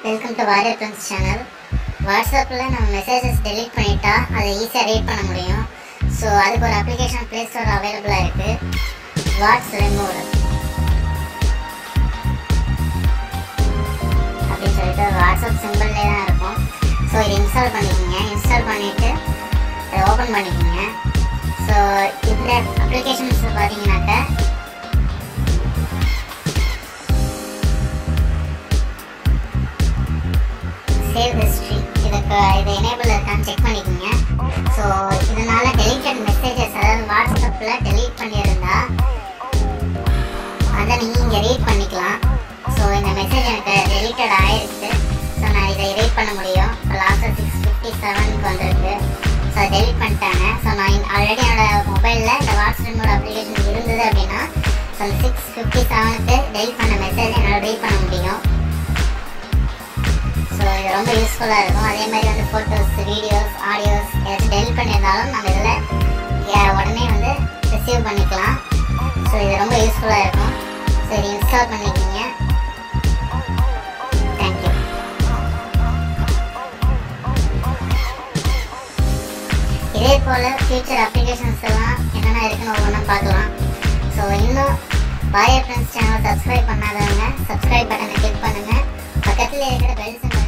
welcome to warrior friends channel வாட்ஸ்அப்பில் நம்ம messages delete பண்ணிட்டா அதை ஈஸியாக ரீட் பண்ண முடியும் ஸோ அதுக்கு ஒரு அப்ளிகேஷன் ப்ளே ஸ்டோர் அவைலபிளாக இருக்குது வாட்ஸ் ரிமூவ் அப்படின்னு சொல்லிட்டு வாட்ஸ்அப் சிம்பிள்லே தான் இருக்கும் ஸோ இது இன்ஸ்டால் பண்ணிக்கோங்க இன்ஸ்டால் பண்ணிவிட்டு அதை ஓப்பன் பண்ணிக்கோங்க ஸோ இந்த அப்ளிகேஷன்ஸ் பார்த்தீங்கன்னாக்க சேவ் ஹிஸ்ட்ரி இதுக்கு இது எனேபிள் இருக்கான்னு செக் பண்ணிக்கோங்க ஸோ இதனால் டெலிட்டட் மெசேஜஸ் அதாவது வாட்ஸ்அப்பில் டெலீட் பண்ணியிருந்தா அதை நீங்கள் இங்கே ரீட் பண்ணிக்கலாம் ஸோ இந்த மெசேஜ் எனக்கு டெலிட்டட் ஆயிருக்கு ஸோ நான் இதை ரீட் பண்ண முடியும் இப்போ லாஸ்ட்டாக சிக்ஸ் ஃபிஃப்டி செவனுக்கு வந்திருக்கு ஸோ அதை டெலிட் பண்ணிட்டாங்க ஸோ நான் ஆல்ரெடி என்னோட மொபைலில் இந்த வாட்ஸ்அப் அப்ளிகேஷன் இருந்தது அப்படின்னா ஸோ அந்த சிக்ஸ் ஃபிஃப்டி செவனுக்கு டெலிட் பண்ண மெசேஜ் என்னால் ரீட் பண்ண முடியும் ஸோ இது ரொம்ப யூஸ்ஃபுல்லாக இருக்கும் அதே மாதிரி வந்து ஃபோட்டோஸ் வீடியோஸ் ஆடியோஸ் ஏதாச்சும் டெலிட் பண்ணியிருந்தாலும் நம்ம இதில் உடனே வந்து ரிசீவ் பண்ணிக்கலாம் ஸோ இது ரொம்ப யூஸ்ஃபுல்லாக இருக்கும் ஸோ இது இன்ஸ்டால் பண்ணிக்கிங்க தேங்க்யூ இதே போல் ஃபியூச்சர் அப்ளிகேஷன்ஸ் எல்லாம் என்னென்ன இருக்குன்னு ஒவ்வொன்றா பார்க்கலாம் ஸோ இன்னும் பாரிய ஃப்ரெண்ட்ஸ் சேனல் சப்ஸ்கிரைப் பண்ணாதவங்க சப்ஸ்கிரைப் பட்டனை கிளிக் பண்ணுங்கள் பக்கத்தில் இருக்கிற பெல் சிம்பிள்